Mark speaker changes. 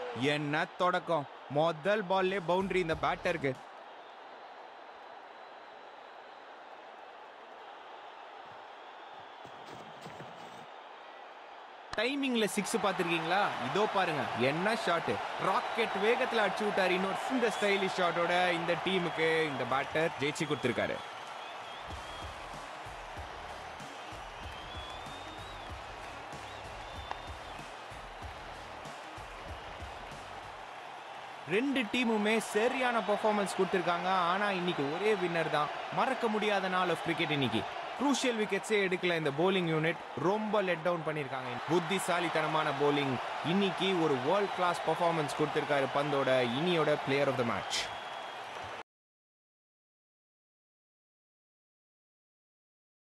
Speaker 1: என்ன தொடக்கம் முதல் பால்லே பவுண்டரி இந்த பேட்டருக்கு டைமிங்ல சிக்ஸ் பார்த்திருக்கீங்களா இதோ பாருங்க என்ன ஷாட் ராக்கெட் வேகத்துல அடிச்சு விட்டாரு இன்னொரு இந்த ஸ்டைலிஷ் ஷாட்டோட இந்த டீமுக்கு இந்த பேட்டர் ஜெயிச்சு கொடுத்திருக்காரு ரெண்டு டீமுமே சரியான பெர்ஃபார்மன்ஸ் கொடுத்துருக்காங்க ஆனா இன்னைக்கு ஒரே வின்னர் தான் மறக்க முடியாத நாள் ஆஃப் கிரிக்கெட் இன்னைக்கு குரூஷியல் விக்கெட்ஸே எடுக்கல இந்த bowling யூனிட் ரொம்ப லெட் டவுன் பண்ணியிருக்காங்க புத்திசாலித்தனமான bowling இன்னைக்கு ஒரு வேர்ல்ட் கிளாஸ் பெர்ஃபார்மன்ஸ் கொடுத்துருக்காரு பந்தோட இனியோட பிளேயர் ஆஃப் த மேட்ச்